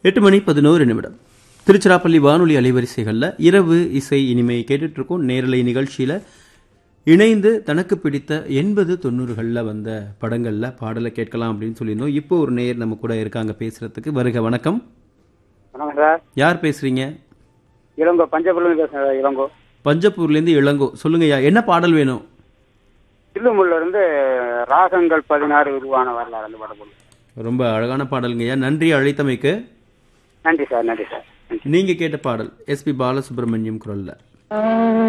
எட்டு மணி பதினோரு நிமிடம் திருச்சிராப்பள்ளி வானொலி அலைவரிசைகளில் இரவு இசை இனிமை கேட்டுட்டு இருக்கோம் நேரலை நிகழ்ச்சியில் இணைந்து தனக்கு பிடித்த எண்பது தொண்ணூறுகளில் வந்த படங்களில் பாடலை கேட்கலாம் அப்படின்னு சொல்லியிருந்தோம் இப்போ ஒரு நேர் நம்ம கூட இருக்காங்க பேசுறதுக்கு வருக வணக்கம் வணக்கம் சார் யார் பேசுறீங்க இளங்கோ பஞ்சபுரம் பேசுறேன் சார் இளங்கோ பஞ்சப்பூர்லேருந்து இளங்கோ சொல்லுங்கய்யா என்ன பாடல் வேணும் தில்லுமுல்ல இருந்து ராகங்கள் பதினாறு உருவான வரலாறு அந்த படம் போடுங்க. ரொம்ப அழகான பாடலுங்கய்யா நன்றி அழைத்தமைக்கு நன்றி சார் நன்றி சார் நீங்க கேட்ட பாடல் எஸ்பி பாலசுப்ரமணியம் குரல்ல